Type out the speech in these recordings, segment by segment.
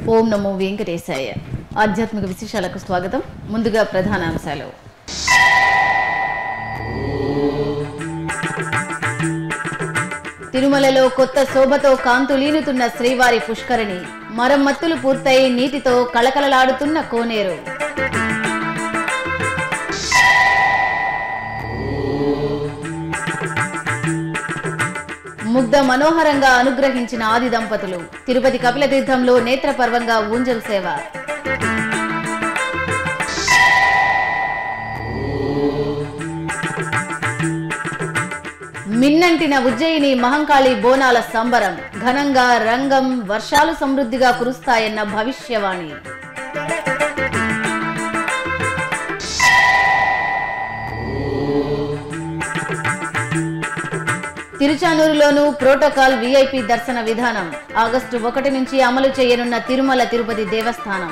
ఓం నమో వెంకటేశాయ ఆధ్యాత్మిక విశేషాలకు స్వాగతం ముందుగా ప్రధాన అంశాలు తిరుమలలో కొత్త శోభతో కాంతులీనుతున్న శ్రీవారి పుష్కరిణి మరమ్మత్తులు పూర్తయి నీటితో కళకళలాడుతున్న కోనేరు ముగ్ధ మనోహరంగా అనుగ్రహించిన ఆది దంపతులు తిరుపతి కపిల తీర్థంలో నేత్రపర్వంగా ఊంజల్ సేవ మిన్నంటిన ఉజ్జయిని మహంకాళి బోనాల సంబరం ఘనంగా రంగం వర్షాలు సమృద్ధిగా కురుస్తాయన్న భవిష్యవాణి తిరుచానూరులోనూ ప్రోటోకాల్ వీఐపీ దర్శన విధానం ఆగస్టు ఒకటి నుంచి అమలు చేయనున్న తిరుమల తిరుపతి దేవస్థానం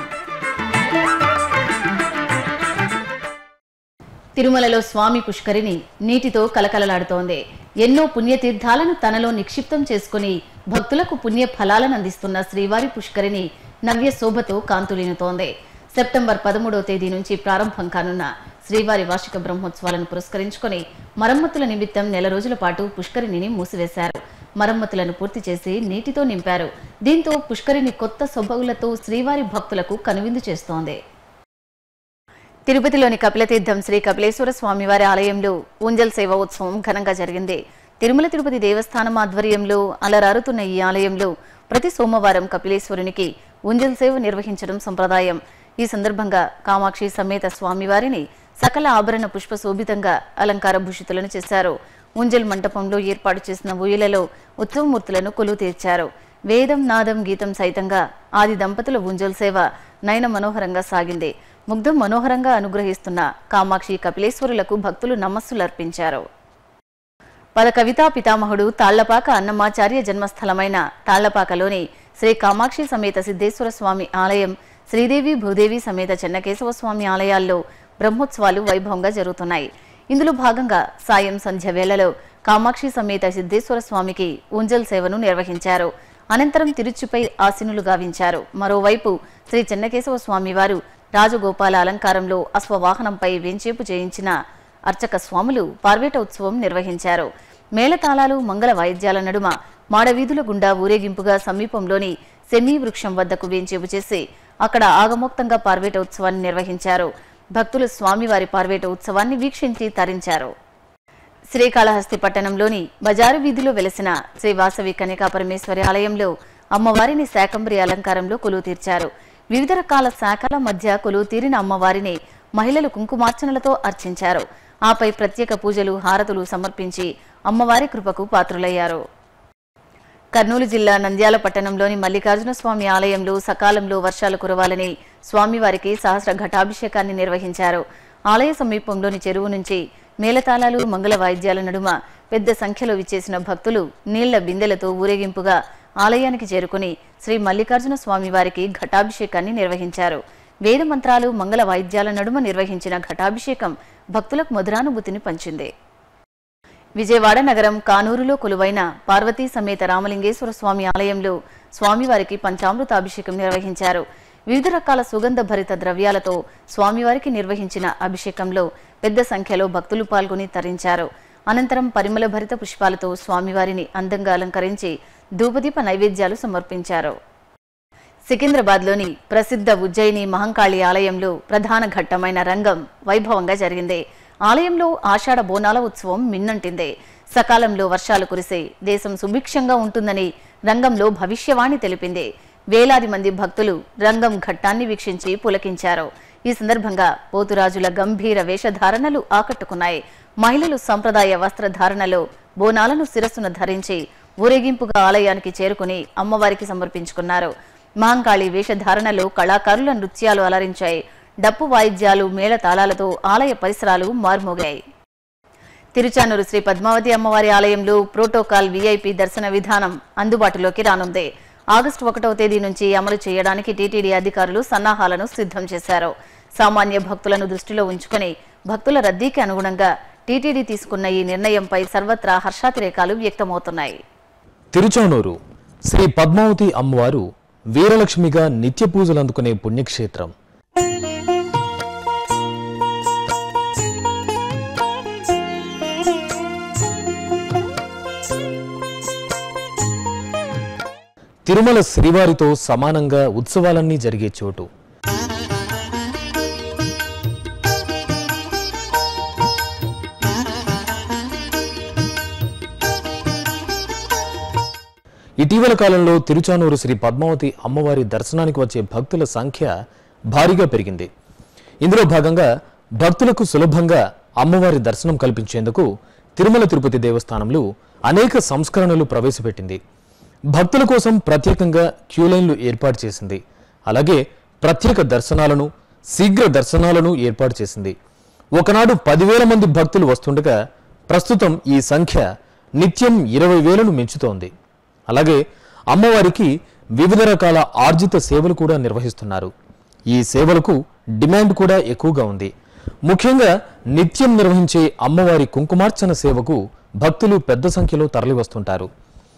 తిరుమలలో స్వామి పుష్కరిణి నీటితో కలకలలాడుతోంది ఎన్నో పుణ్యతీర్థాలను తనలో నిక్షిప్తం చేసుకుని భక్తులకు పుణ్య ఫలాలను అందిస్తున్న శ్రీవారి పుష్కరిణి నవ్య శోభతో కాంతులీనుతోంది సెప్టెంబర్ పదమూడవ తేదీ నుంచి ప్రారంభం కానున్న శ్రీవారి వార్షిక బ్రహ్మోత్సవాలను పురస్కరించుకొని మరమ్మతుల నిమిత్తం నెల రోజుల పాటు పుష్కరిణిని మూసివేశారు మరమ్మతులను పూర్తి చేసి నీటితో నింపారు దీంతో పుష్కరిణి కొత్త సొబగులతో శ్రీవారి భక్తులకు కనువిందు చేస్తోంది తిరుపతిలోని కపిలతీర్థం శ్రీ కపిలేశ్వర స్వామివారి ఆలయంలో ఊంజల్ సేవ ఉత్సవం ఘనంగా జరిగింది తిరుమల తిరుపతి దేవస్థానం ఆధ్వర్యంలో అలరారుతున్న ఈ ఆలయంలో ప్రతి సోమవారం కపిలేశ్వరునికి ఊంజల్ సేవ నిర్వహించడం సంప్రదాయం ఈ సందర్భంగా కామాక్షి సమేత స్వామివారిని సకల ఆభరణ పుష్ప శోభితంగా అలంకార భూషితులను చేశారు ఊంజల్ మంటపంలో ఏర్పాటు చేసిన ఊయలలో ఉత్సవమూర్తులను కొలువు తీర్చారు వేదం నాదం గీతం సైతంగా ఆది దంపతుల ఊంజల్ సేవ నయన మనోహరంగా సాగింది ముగ్ధం మనోహరంగా అనుగ్రహిస్తున్న కామాక్షి కపిలేశ్వరులకు భక్తులు నమస్సులర్పించారు పద కవితా పితామహుడు తాళ్లపాక అన్నమాచార్య జన్మస్థలమైన తాళ్లపాకలోని శ్రీ కామాక్షి సమేత సిద్ధేశ్వర స్వామి ఆలయం శ్రీదేవి భూదేవి సమేత చెన్నకేశవ స్వామి ఆలయాల్లో బ్రహ్మోత్సవాలు వైభవంగా జరుగుతున్నాయి ఇందులో భాగంగా సాయం సంధ్య వేళలో కామాక్షి సమేత సిద్ధేశ్వర స్వామికి ఊంజల్ సేవను నిర్వహించారు అనంతరం తిరుచుపై ఆసీనులు గావించారు మరోవైపు శ్రీ చెన్నకేశవ స్వామివారు రాజగోపాల అలంకారంలో అశ్వవాహనంపై వెంచేపు చేయించిన అర్చక స్వాములు పార్వేట ఉత్సవం నిర్వహించారు మేళతాళాలు మంగళ వాయిద్యాల నడుమ మాడవీధుల గుండా ఊరేగింపుగా సమీపంలోని సెమీ వృక్షం వద్దకు వేంచేపు చేసి అక్కడ ఆగమోక్తంగా పార్వేట ఉత్సవాన్ని నిర్వహించారు భక్తులు స్వామివారి పార్వేట ఉత్సవాన్ని వీక్షించి తరించారు శ్రీకాళహస్తి పట్టణంలోని బజారు వీధిలో వెలసిన శ్రీ వాసవి కన్యకా పరమేశ్వరి ఆలయంలో అమ్మవారిని శాకంబరి అలంకారంలో కొలువు తీర్చారు వివిధ రకాల శాఖల మధ్య కొలువు తీరిన అమ్మవారిని మహిళలు కుంకుమార్చనలతో అర్చించారు ఆపై ప్రత్యేక పూజలు హారతులు సమర్పించి అమ్మవారి కృపకు పాత్రులయ్యారు కర్నూలు జిల్లా నంద్యాల పట్టణంలోని మల్లికార్జున స్వామి ఆలయంలో సకాలంలో వర్షాలు కురవాలని స్వామివారికి సహస్ర ఘటాభిషేకాన్ని నిర్వహించారు ఆలయ సమీపంలోని చెరువు నుంచి మేళతాళాలు మంగళ వాయిద్యాల నడుమ పెద్ద సంఖ్యలో విచ్చేసిన భక్తులు నీళ్ల బిందెలతో ఊరేగింపుగా ఆలయానికి చేరుకుని శ్రీ మల్లికార్జున స్వామివారికి ఘటాభిషేకాన్ని నిర్వహించారు వేద మంత్రాలు మంగళ వాయిద్యాల నడుమ నిర్వహించిన ఘటాభిషేకం భక్తులకు మధురానుభూతిని పంచింది విజయవాడ నగరం కానూరులో కొలువైన పార్వతీ సమేత రామలింగేశ్వర స్వామి ఆలయంలో స్వామివారికి పంచామృతాభిషేకం నిర్వహించారు వివిధ రకాల సుగంధ భరిత ద్రవ్యాలతో స్వామివారికి నిర్వహించిన అభిషేకంలో పెద్ద సంఖ్యలో భక్తులు పాల్గొని తరించారు అనంతరం పరిమళ భరిత పుష్పాలతో స్వామివారిని అందంగా అలంకరించి ధూపదీప నైవేద్యాలు సమర్పించారు సికింద్రాబాద్లోని ప్రసిద్ధ ఉజ్జయిని మహంకాళి ఆలయంలో ప్రధాన ఘట్టమైన రంగం వైభవంగా జరిగింది ఆలయంలో ఆషాఢ బోనాల ఉత్సవం మిన్నంటిందే సకాలంలో వర్షాలు కురిసే దేశం సుభిక్షంగా ఉంటుందని రంగంలో భవిష్యవాణి తెలిపింది వేలాది మంది భక్తులు రంగం ఘట్టాన్ని వీక్షించి పులకించారు ఈ సందర్భంగా పోతురాజుల గంభీర వేషధారణలు ఆకట్టుకున్నాయి మహిళలు సంప్రదాయ వస్త్రధారణలో బోనాలను శిరస్సును ధరించి ఊరేగింపుగా ఆలయానికి చేరుకుని అమ్మవారికి సమర్పించుకున్నారు మహంకాళి వేషధారణలో కళాకారుల నృత్యాలు అలరించాయి డప్పు వాయిద్యాలు మేళతాళాలతో ఆలయ పరిసరాలు మార్మోగాయి తిరుచానూరు శ్రీ పద్మావతి అమ్మవారి ఆలయంలో ప్రోటోకాల్ వీఐపీ దర్శన విధానం అందుబాటులోకి రానుంది ఆగస్టు ఒకటవ తేదీ నుంచి అమలు చేయడానికి టీటీడీ అధికారులు సన్నాహాలను సిద్ధం చేశారు సామాన్య భక్తులను దృష్టిలో ఉంచుకుని భక్తుల రద్దీకి అనుగుణంగా టీటీడీ తీసుకున్న ఈ నిర్ణయంపై సర్వత్రా హర్షాతిరేకాలు వ్యక్తమవుతున్నాయి తిరుచానూరు శ్రీ పద్మావతి అమ్మవారు వీరలక్ష్మిగా నిత్య పూజలు అందుకునే పుణ్యక్షేత్రం తిరుమల శ్రీవారితో సమానంగా ఉత్సవాలన్నీ జరిగే చోటు ఇటీవల కాలంలో తిరుచానూరు శ్రీ పద్మావతి అమ్మవారి దర్శనానికి వచ్చే భక్తుల సంఖ్య భారీగా పెరిగింది ఇందులో భాగంగా భక్తులకు సులభంగా అమ్మవారి దర్శనం కల్పించేందుకు తిరుమల తిరుపతి దేవస్థానంలో అనేక సంస్కరణలు ప్రవేశపెట్టింది భక్తుల కోసం ప్రత్యేకంగా క్యూలైన్లు ఏర్పాటు చేసింది అలాగే ప్రత్యేక దర్శనాలను శీఘ్ర దర్శనాలను ఏర్పాటు చేసింది ఒకనాడు పదివేల మంది భక్తులు వస్తుండగా ప్రస్తుతం ఈ సంఖ్య నిత్యం ఇరవై వేలను మించుతోంది అలాగే అమ్మవారికి వివిధ రకాల ఆర్జిత సేవలు కూడా నిర్వహిస్తున్నారు ఈ సేవలకు డిమాండ్ కూడా ఎక్కువగా ఉంది ముఖ్యంగా నిత్యం నిర్వహించే అమ్మవారి కుంకుమార్చన సేవకు భక్తులు పెద్ద సంఖ్యలో తరలివస్తుంటారు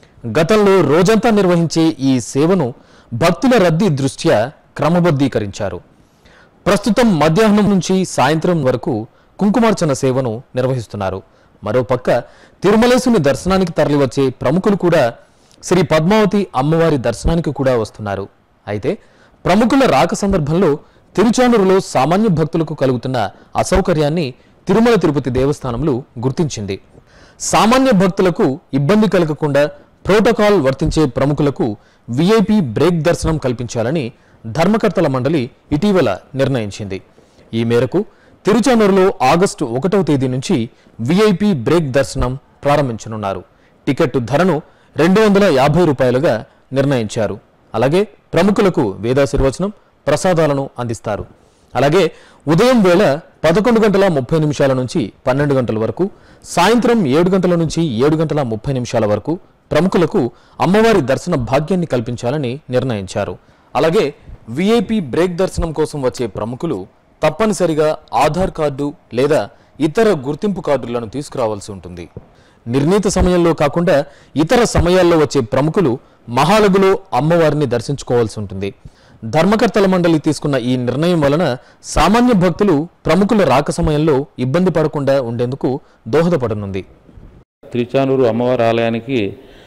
గతంలో రోజంతా నిర్వహించే ఈ సేవను భక్తుల రద్దీ దృష్ట్యా క్రమబద్ధీకరించారు ప్రస్తుతం మధ్యాహ్నం నుంచి సాయంత్రం వరకు కుంకుమార్చన సేవను నిర్వహిస్తున్నారు మరోపక్క తిరుమలేశుని దర్శనానికి తరలివచ్చే ప్రముఖులు కూడా శ్రీ పద్మావతి అమ్మవారి దర్శనానికి కూడా వస్తున్నారు అయితే ప్రముఖుల రాక సందర్భంలో తిరుచానూరులో సామాన్య భక్తులకు కలుగుతున్న అసౌకర్యాన్ని తిరుమల తిరుపతి దేవస్థానంలో గుర్తించింది సామాన్య భక్తులకు ఇబ్బంది కలగకుండా ప్రోటోకాల్ వర్తించే ప్రముఖులకు విఐపి బ్రేక్ దర్శనం కల్పించాలని ధర్మకర్తల మండలి ఇటీవల నిర్ణయించింది ఈ మేరకు తిరుచానూరులో ఆగస్టు ఒకటవ తేదీ నుంచి విఐపి బ్రేక్ దర్శనం ప్రారంభించనున్నారు టికెట్ ధరను రెండు వందల యాభై రూపాయలుగా నిర్ణయించారు అలాగే ప్రముఖులకు వేదాశీర్వచనం ప్రసాదాలను అందిస్తారు అలాగే ఉదయం వేళ పదకొండు గంటల ముప్పై నిమిషాల నుంచి పన్నెండు గంటల వరకు సాయంత్రం ఏడు గంటల నుంచి ఏడు గంటల ముప్పై నిమిషాల వరకు ప్రముఖులకు అమ్మవారి దర్శన భాగ్యాన్ని కల్పించాలని నిర్ణయించారు అలాగే విఐపి బ్రేక్ దర్శనం కోసం వచ్చే ప్రముఖులు తప్పనిసరిగా ఆధార్ కార్డు లేదా ఇతర గుర్తింపు కార్డులను తీసుకురావాల్సి ఉంటుంది నిర్ణీత సమయంలో కాకుండా ఇతర సమయాల్లో వచ్చే ప్రముఖులు మహాలగులో అమ్మవారిని దర్శించుకోవాల్సి ఉంటుంది ధర్మకర్తల మండలి తీసుకున్న ఈ నిర్ణయం వలన సామాన్య భక్తులు ప్రముఖుల రాక సమయంలో ఇబ్బంది పడకుండా ఉండేందుకు దోహదపడనుంది తిరుచానూరు అమ్మవారి ఆలయానికి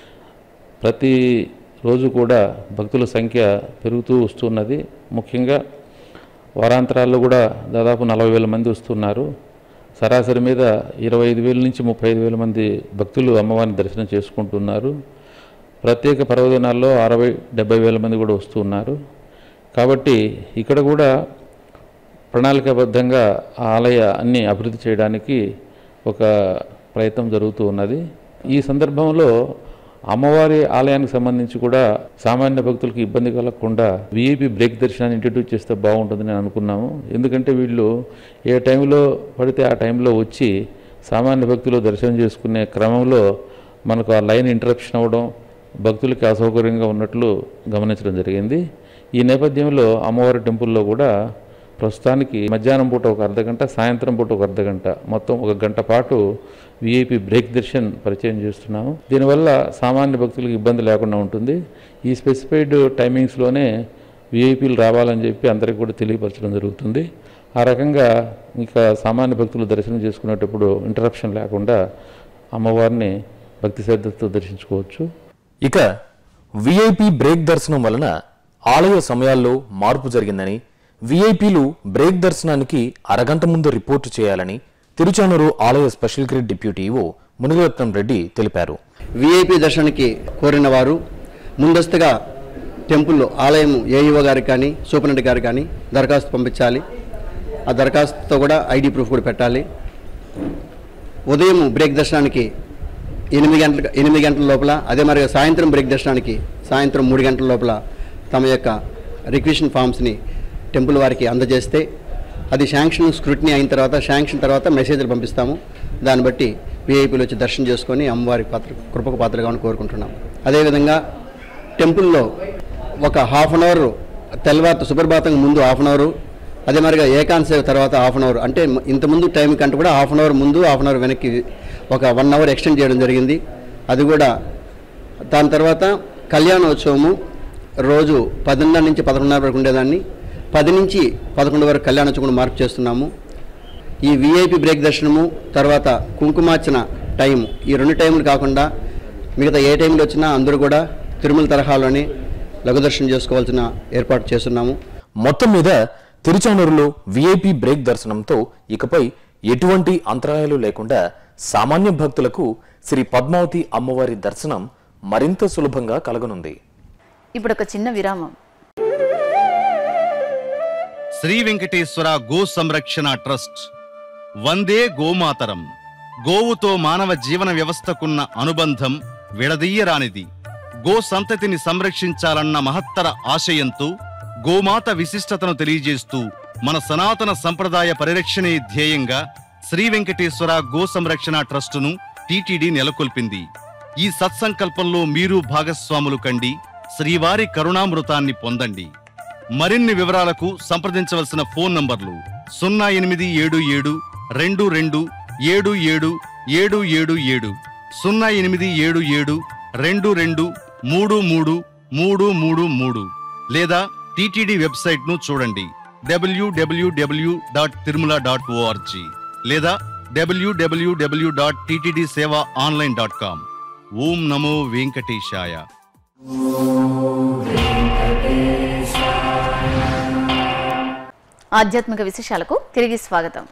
ప్రతి రోజు కూడా భక్తుల సంఖ్య పెరుగుతూ వస్తున్నది ముఖ్యంగా వారాంతరాల్లో కూడా దాదాపు నలభై వేల మంది వస్తున్నారు సరాసరి మీద ఇరవై ఐదు వేల నుంచి ముప్పై ఐదు వేల మంది భక్తులు అమ్మవారిని దర్శనం చేసుకుంటున్నారు ప్రత్యేక పర్వదినాల్లో అరవై డెబ్బై వేల మంది కూడా వస్తున్నారు కాబట్టి ఇక్కడ కూడా ప్రణాళికాబద్ధంగా ఆ ఆలయ అన్ని అభివృద్ధి చేయడానికి ఒక ప్రయత్నం జరుగుతూ ఉన్నది ఈ సందర్భంలో అమ్మవారి ఆలయానికి సంబంధించి కూడా సామాన్య భక్తులకు ఇబ్బంది కలగకుండా విఐపి బ్రేక్ దర్శనాన్ని ఇంట్రడ్యూస్ చేస్తే బాగుంటుందని నేను అనుకున్నాము ఎందుకంటే వీళ్ళు ఏ టైంలో పడితే ఆ టైంలో వచ్చి సామాన్య భక్తులు దర్శనం చేసుకునే క్రమంలో మనకు ఆ లైన్ ఇంటరప్షన్ అవ్వడం భక్తులకి అసౌకర్యంగా ఉన్నట్లు గమనించడం జరిగింది ఈ నేపథ్యంలో అమ్మవారి టెంపుల్లో కూడా ప్రస్తుతానికి మధ్యాహ్నం పూట ఒక అర్ధ గంట సాయంత్రం పూట ఒక అర్ధ గంట మొత్తం ఒక గంట పాటు విఐపి బ్రేక్ దర్శన్ పరిచయం చేస్తున్నాము దీనివల్ల సామాన్య భక్తులకు ఇబ్బంది లేకుండా ఉంటుంది ఈ స్పెసిఫైడ్ టైమింగ్స్లోనే విఐపీలు రావాలని చెప్పి అందరికీ కూడా తెలియపరచడం జరుగుతుంది ఆ రకంగా ఇంకా సామాన్య భక్తులు దర్శనం చేసుకునేటప్పుడు ఇంటరప్షన్ లేకుండా అమ్మవారిని భక్తి శ్రద్ధతో దర్శించుకోవచ్చు ఇక విఐపి బ్రేక్ దర్శనం వలన ఆలయ సమయాల్లో మార్పు జరిగిందని విఐపీలు బ్రేక్ దర్శనానికి అరగంట ముందు రిపోర్టు చేయాలని తిరుచానూరు ఆలయ special grade deputy EO Muniratnam Reddy తెలిపారు విఐపి దర్శనానికి కోరిన వారు ముందస్తుగా టెంపుల్లో ఆలయం ఏఈఓ గారికి కానీ సూపరింటెండెంట్ గారికి కానీ దరఖాస్తు పంపించాలి ఆ దరఖాస్తుతో కూడా ఐడి ప్రూఫ్ కూడా పెట్టాలి ఉదయం బ్రేక్ దర్శనానికి ఎనిమిది గంటల ఎనిమిది గంటల లోపల అదే మరి సాయంత్రం బ్రేక్ దర్శనానికి సాయంత్రం మూడు గంటల లోపల తమ యొక్క రిక్వెషన్ ఫామ్స్ని టెంపుల్ వారికి అందజేస్తే అది శాంక్షన్ స్క్రూటినీ అయిన తర్వాత శాంక్షన్ తర్వాత మెసేజ్లు పంపిస్తాము దాన్ని బట్టి విఐపీలు వచ్చి దర్శనం చేసుకొని అమ్మవారి పాత్ర కృపకు పాత్రగా కావాలని కోరుకుంటున్నాం అదేవిధంగా టెంపుల్లో ఒక హాఫ్ అన్ అవర్ తెల్లవారు సుప్రభాతం ముందు హాఫ్ అన్ అవర్ అదే మరిగా ఏకాంత సేవ తర్వాత హాఫ్ అన్ అవర్ అంటే ఇంతకుముందు టైం కంటే కూడా హాఫ్ అన్ అవర్ ముందు హాఫ్ అన్ అవర్ వెనక్కి ఒక వన్ అవర్ ఎక్స్టెండ్ చేయడం జరిగింది అది కూడా దాని తర్వాత కళ్యాణోత్సవము రోజు పదిన్నర నుంచి పదకొండున్నర వరకు ఉండేదాన్ని పది నుంచి పదకొండు వరకు కళ్యాణోత్సవం మార్పు చేస్తున్నాము ఈ విఐపి బ్రేక్ దర్శనము తర్వాత కుంకుమార్చన టైం ఈ రెండు టైంలు కాకుండా మిగతా ఏ టైంలో వచ్చినా అందరూ కూడా తిరుమల తరహాలోనే లఘు దర్శనం చేసుకోవాల్సిన ఏర్పాటు చేస్తున్నాము మొత్తం మీద తిరుచానూరులో విఐపి బ్రేక్ దర్శనంతో ఇకపై ఎటువంటి అంతరాయాలు లేకుండా సామాన్య భక్తులకు శ్రీ పద్మావతి అమ్మవారి దర్శనం మరింత సులభంగా కలగనుంది ఇప్పుడు ఒక చిన్న విరామం శ్రీ వెంకటేశ్వర గో సంరక్షణ ట్రస్ట్ వందే గోమాతరం గోవుతో మానవ జీవన వ్యవస్థకున్న అనుబంధం విడదీయరానిది గో సంతతిని సంరక్షించాలన్న మహత్తర ఆశయంతో గోమాత విశిష్టతను తెలియజేస్తూ మన సనాతన సంప్రదాయ పరిరక్షణే ధ్యేయంగా శ్రీ వెంకటేశ్వర గో సంరక్షణ ట్రస్టును టీటీడీ నెలకొల్పింది ఈ సత్సంకల్పంలో మీరు భాగస్వాములు కండి శ్రీవారి కరుణామృతాన్ని పొందండి మరిన్ని వివరాలకు సంప్రదించవలసిన ఫోన్ నంబర్లు సున్నా ఎనిమిది ఏడు ఏడు రెండు రెండు ఏడు ఏడు ఏడు ఏడు ఏడు సున్నా ఎనిమిది ఏడు ఏడు రెండు రెండు మూడు మూడు మూడు మూడు మూడు లేదా టీటీడీ వెబ్సైట్ను చూడండి డబ్ల్యూడబ్ల్యూడబ్ల్యూ డాట్ తిరుమల డాట్ ఓఆర్జీ లేదా డబ్ల్యూడబ్ల్యూడబ్ల్యూ dot TTD seva online dot com ఓం నమో వెంకటేశాయ ఆధ్యాత్మిక విశేషాలకు తిరిగి స్వాగతం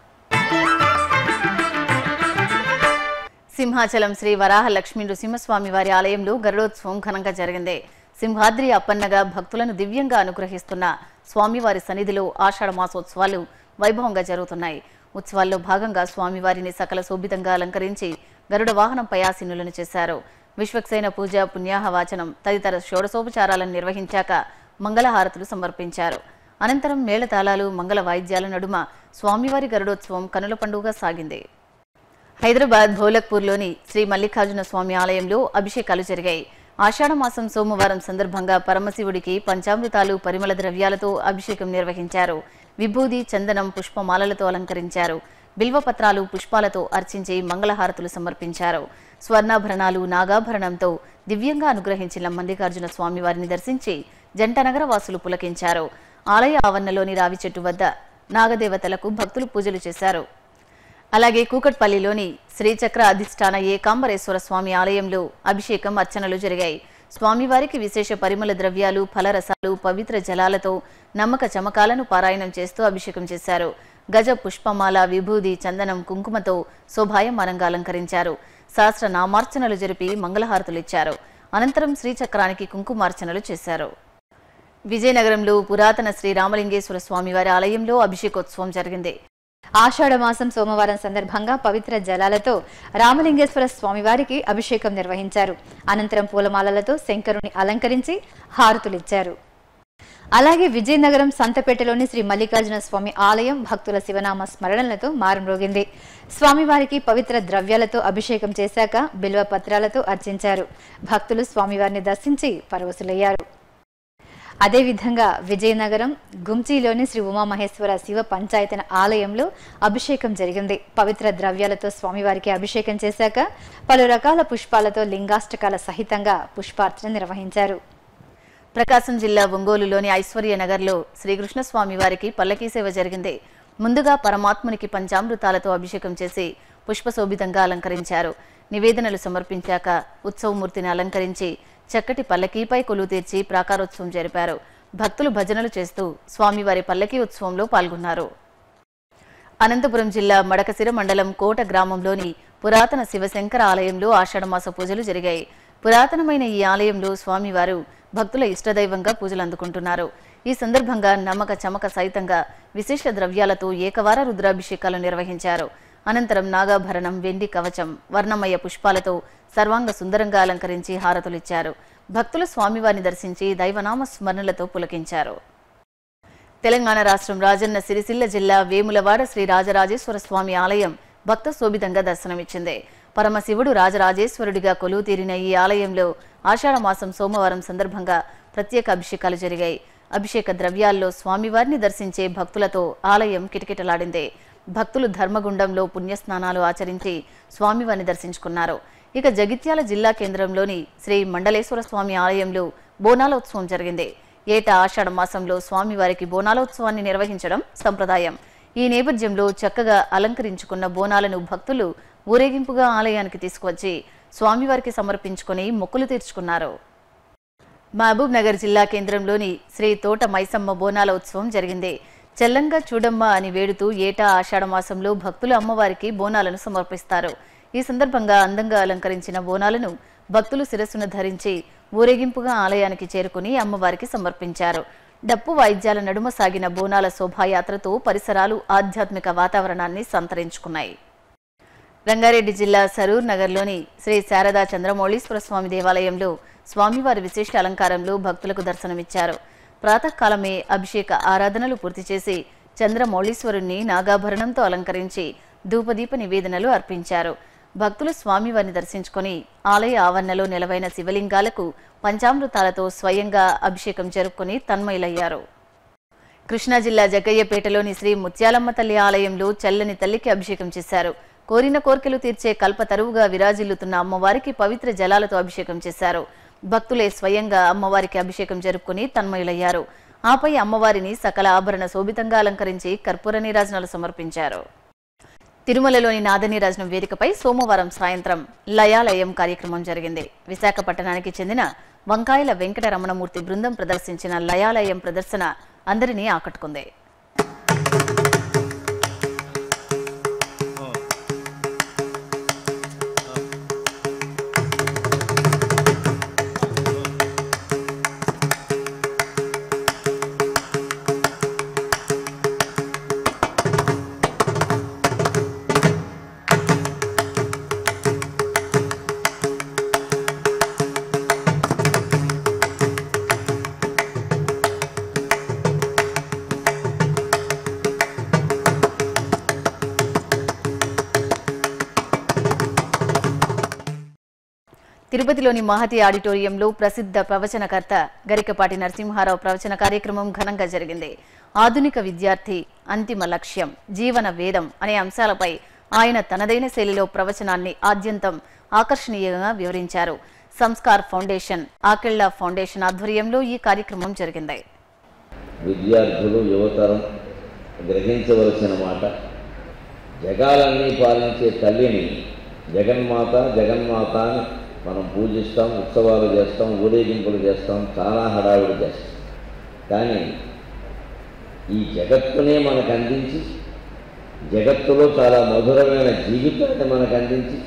సింహాచలం శ్రీ వరాహ లక్ష్మీ నృసింహస్వామి వారి ఆలయంలో గరుడోత్సవం ఘనంగా జరిగింది సింహాద్రి అప్పన్నగా భక్తులను దివ్యంగా అనుగ్రహిస్తున్న స్వామివారి సన్నిధిలో ఆషాఢ మాసోత్సవాలు వైభవంగా జరుగుతున్నాయి ఉత్సవాల్లో భాగంగా స్వామివారిని సకల శోభితంగా అలంకరించి గరుడ వాహనంపై ఆసీనులను చేశారు విశ్వక్సేన పూజ పుణ్యాహ వాచనం తదితర షోడశోపచారాలను నిర్వహించాక మంగళహారతులు సమర్పించారు అనంతరం మేళతాళాలు మంగళ వాయిద్యాల నడుమ స్వామివారి గరుడోత్సవం కనుల పండుగగా సాగింది హైదరాబాద్ భోలక్పూర్లోని శ్రీ మల్లికార్జున స్వామి ఆలయంలో అభిషేకాలు జరిగాయి ఆషాఢ మాసం సోమవారం సందర్భంగా పరమశివుడికి పంచామృతాలు పరిమళ ద్రవ్యాలతో అభిషేకం నిర్వహించారు విభూది చందనం పుష్పమాలలతో అలంకరించారు బిల్వపత్రాలు పుష్పాలతో అర్చించి మంగళహారతులు సమర్పించారు స్వర్ణాభరణాలు నాగాభరణంతో దివ్యంగా అనుగ్రహించిన మల్లికార్జున స్వామి వారిని దర్శించి జంటనగర వాసులు పులకించారు ఆలయ ఆవరణలోని రావి చెట్టు వద్ద నాగదేవతలకు భక్తులు పూజలు చేశారు అలాగే కూకట్పల్లిలోని శ్రీచక్ర అధిష్టాన ఏకాంబరేశ్వర స్వామి ఆలయంలో అభిషేకం అర్చనలు జరిగాయి స్వామివారికి విశేష పరిమళ ద్రవ్యాలు ఫలరసాలు పవిత్ర జలాలతో నమ్మక చమకాలను పారాయణం చేస్తూ అభిషేకం చేశారు గజ పుష్పమాల విభూది చందనం కుంకుమతో శోభాయమానంగా అలంకరించారు శాస్త్ర నామార్చనలు జరిపి మంగళహారతులు ఇచ్చారు అనంతరం శ్రీచక్రానికి కుంకుమార్చనలు చేశారు విజయనగరంలో పురాతన శ్రీ రామలింగేశ్వర స్వామివారి ఆలయంలో అభిషేకోత్సవం జరిగింది ఆషాఢ మాసం సోమవారం సందర్భంగా పవిత్ర జలాలతో రామలింగేశ్వర స్వామివారికి అభిషేకం నిర్వహించారు అనంతరం పూలమాలలతో శంకరుని అలంకరించి హారతులిచ్చారు అలాగే విజయనగరం సంతపేటలోని శ్రీ మల్లికార్జున స్వామి ఆలయం భక్తుల శివనామ స్మరణలతో మారుమ్రోగింది స్వామివారికి పవిత్ర ద్రవ్యాలతో అభిషేకం చేశాక బిల్వ పత్రాలతో అర్చించారు భక్తులు స్వామివారిని దర్శించి పరవశులయ్యారు అదేవిధంగా విజయనగరం గుంచీలోని శ్రీ ఉమామహేశ్వర శివ పంచాయతన ఆలయంలో అభిషేకం జరిగింది పవిత్ర ద్రవ్యాలతో స్వామివారికి అభిషేకం చేశాక పలు రకాల పుష్పాలతో లింగాష్టకాల సహితంగా పుష్పార్చన నిర్వహించారు ప్రకాశం జిల్లా ఒంగోలులోని ఐశ్వర్య నగర్లో శ్రీకృష్ణస్వామి వారికి పల్లకీ సేవ జరిగింది ముందుగా పరమాత్మునికి పంచామృతాలతో అభిషేకం చేసి పుష్పశోభితంగా అలంకరించారు నివేదనలు సమర్పించాక ఉత్సవమూర్తిని అలంకరించి చక్కటి పల్లకీపై కొలువు తీర్చి ప్రాకారోత్సవం జరిపారు భక్తులు భజనలు చేస్తూ స్వామివారి పల్లకీ ఉత్సవంలో పాల్గొన్నారు అనంతపురం జిల్లా మడకసిర మండలం కోట గ్రామంలోని పురాతన శివశంకర ఆలయంలో ఆషాఢమాస పూజలు జరిగాయి పురాతనమైన ఈ ఆలయంలో స్వామివారు భక్తుల ఇష్టదైవంగా పూజలు అందుకుంటున్నారు ఈ సందర్భంగా నమ్మక చమక సహితంగా విశేష ద్రవ్యాలతో ఏకవార రుద్రాభిషేకాలు నిర్వహించారు అనంతరం నాగాభరణం వెండి కవచం వర్ణమయ పుష్పాలతో సర్వాంగ సుందరంగా అలంకరించి హారతులిచ్చారు భక్తులు స్వామివారిని దర్శించి దైవనామ స్మరణలతో పులకించారు తెలంగాణ రాష్ట్రం రాజన్న సిరిసిల్ల జిల్లా వేములవాడ శ్రీ రాజరాజేశ్వర స్వామి ఆలయం భక్త శోభితంగా దర్శనమిచ్చింది పరమశివుడు రాజరాజేశ్వరుడిగా కొలువు తీరిన ఈ ఆలయంలో ఆషాఢ మాసం సోమవారం సందర్భంగా ప్రత్యేక అభిషేకాలు జరిగాయి అభిషేక ద్రవ్యాల్లో స్వామివారిని దర్శించే భక్తులతో ఆలయం కిటకిటలాడింది భక్తులు ధర్మగుండంలో పుణ్యస్నానాలు ఆచరించి స్వామివారిని దర్శించుకున్నారు ఇక జగిత్యాల జిల్లా కేంద్రంలోని శ్రీ మండలేశ్వర స్వామి ఆలయంలో బోనాలోత్సవం జరిగింది ఏటా ఆషాఢ మాసంలో స్వామివారికి బోనాలోత్సవాన్ని నిర్వహించడం సంప్రదాయం ఈ నేపథ్యంలో చక్కగా అలంకరించుకున్న బోనాలను భక్తులు ఊరేగింపుగా ఆలయానికి తీసుకువచ్చి స్వామివారికి సమర్పించుకొని మొక్కులు తీర్చుకున్నారు మహబూబ్ నగర్ జిల్లా కేంద్రంలోని శ్రీ తోట మైసమ్మ బోనాల ఉత్సవం జరిగింది చెల్లంగా చూడమ్మ అని వేడుతూ ఏటా ఆషాఢ మాసంలో భక్తులు అమ్మవారికి బోనాలను సమర్పిస్తారు ఈ సందర్భంగా అందంగా అలంకరించిన బోనాలను భక్తులు శిరస్సును ధరించి ఊరేగింపుగా ఆలయానికి చేరుకుని అమ్మవారికి సమర్పించారు డప్పు వాయిద్యాల నడుమ సాగిన బోనాల శోభాయాత్రతో పరిసరాలు ఆధ్యాత్మిక వాతావరణాన్ని సంతరించుకున్నాయి రంగారెడ్డి జిల్లా సరూర్ నగర్లోని శ్రీ శారదా చంద్రమౌళీశ్వర స్వామి దేవాలయంలో స్వామివారి విశిష్ట అలంకారంలో భక్తులకు దర్శనమిచ్చారు ప్రాతకాలమే అభిషేక ఆరాధనలు పూర్తి చేసి చంద్రమౌళీశ్వరుణ్ణి నాగాభరణంతో అలంకరించి ధూపదీప నివేదనలు అర్పించారు భక్తులు స్వామివారిని దర్శించుకొని ఆలయ ఆవరణలో నిలవైన శివలింగాలకు పంచామృతాలతో స్వయంగా అభిషేకం జరుపుకొని తన్మయులయ్యారు కృష్ణా జిల్లా జగ్గయ్యపేటలోని శ్రీ ముత్యాలమ్మ తల్లి ఆలయంలో చల్లని తల్లికి అభిషేకం చేశారు కోరిన కోర్కెలు తీర్చే కల్పతరువుగా విరాజిల్లుతున్న అమ్మవారికి పవిత్ర జలాలతో అభిషేకం చేశారు భక్తులే స్వయంగా అమ్మవారికి అభిషేకం జరుపుకుని తన్మయులయ్యారు ఆపై అమ్మవారిని సకల ఆభరణ శోభితంగా అలంకరించి కర్పూర నీరాజనాలు సమర్పించారు తిరుమలలోని నాదనీరాజనం వేదికపై సోమవారం సాయంత్రం లయాలయం కార్యక్రమం జరిగింది విశాఖపట్టణానికి చెందిన వంకాయల వెంకట రమణమూర్తి బృందం ప్రదర్శించిన లయాలయం ప్రదర్శన అందరినీ ఆకట్టుకుంది తిరుపతిలోని మహతి ఆడిటోరియంలో ప్రసిద్ధ ప్రవచనకర్త గరికపాటి నరసింహారావు ప్రవచన కార్యక్రమం ఘనంగా జరిగింది ఆధునిక విద్యార్థి అంతిమ లక్ష్యం జీవన వేదం అనే అంశాలపై ఆయన తనదైన శైలిలో ప్రవచనాన్ని ఆద్యంతం ఆకర్షణీయంగా వివరించారు సంస్కార్ ఫౌండేషన్ ఆకెళ్ల ఫౌండేషన్ ఆధ్వర్యంలో ఈ కార్యక్రమం జరిగింది విద్యార్థులు యువతరం గ్రహించవలసిన మాట జగాలన్నీ పాలించే తల్లిని జగన్మాత జగన్మాత అని మనం పూజిస్తాం ఉత్సవాలు చేస్తాం ఊరేగింపులు చేస్తాం చాలా హడావిడి చేస్తాం కానీ ఈ జగత్తునే మనకు అందించి జగత్తులో చాలా మధురమైన జీవితాన్ని మనకు అందించి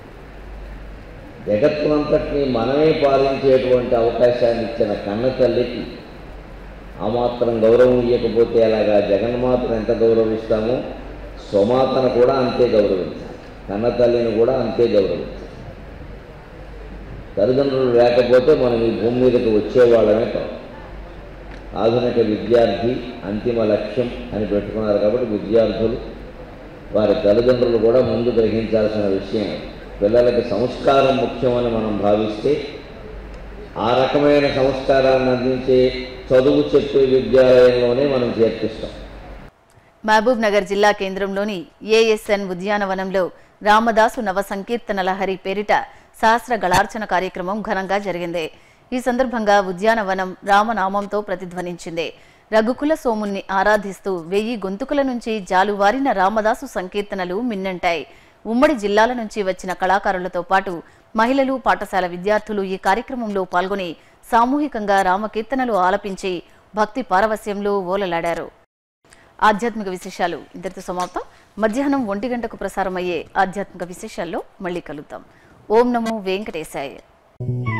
జగత్తునంతటినీ మనమే పాలించేటువంటి అవకాశాన్ని ఇచ్చిన కన్న తల్లికి ఆ మాత్రం గౌరవం ఇవ్వకపోతే అలాగా జగన్మాతను ఎంత గౌరవిస్తామో స్వమాతను కూడా అంతే గౌరవించాలి కన్న తల్లిని కూడా అంతే గౌరవించాలి తల్లిదండ్రులు లేకపోతే మనం ఈ భూమి మీదకి వచ్చేవాళ్ళమే కాదు ఆధునిక విద్యార్థి అంతిమ లక్ష్యం అని పెట్టుకున్నారు కాబట్టి విద్యార్థులు వారి తల్లిదండ్రులు కూడా ముందు గ్రహించాల్సిన విషయం పిల్లలకి సంస్కారం ముఖ్యమని మనం భావిస్తే ఆ రకమైన సంస్కారాన్ని అందించే చదువు చెప్పే విద్యాలయంలోనే మనం చేర్పిస్తాం మహబూబ్ నగర్ జిల్లా కేంద్రంలోని ఏఎస్ఎన్ ఉద్యానవనంలో రామదాసు నవ సంకీర్తన లహరి పేరిట సహస్ర గళార్చన కార్యక్రమం ఘనంగా జరిగింది ఈ సందర్భంగా ఉద్యానవనం రామనామంతో ప్రతిధ్వనించింది రఘుకుల సోముణ్ణి ఆరాధిస్తూ వెయ్యి గొంతుకుల నుంచి జాలువారిన రామదాసు సంకీర్తనలు మిన్నంటాయి ఉమ్మడి జిల్లాల నుంచి వచ్చిన కళాకారులతో పాటు మహిళలు పాఠశాల విద్యార్థులు ఈ కార్యక్రమంలో పాల్గొని సామూహికంగా రామకీర్తనలు ఆలపించి భక్తి పారవస్యంలో ఓలలాడారు ఆధ్యాత్మిక విశేషాలు ఇంతటితో సమాప్తం మధ్యాహ్నం ఒంటి గంటకు ప్రసారమయ్యే ఆధ్యాత్మిక విశేషాల్లో మళ్ళీ కలుద్దాం ఓం నమో వెంకటేశాయ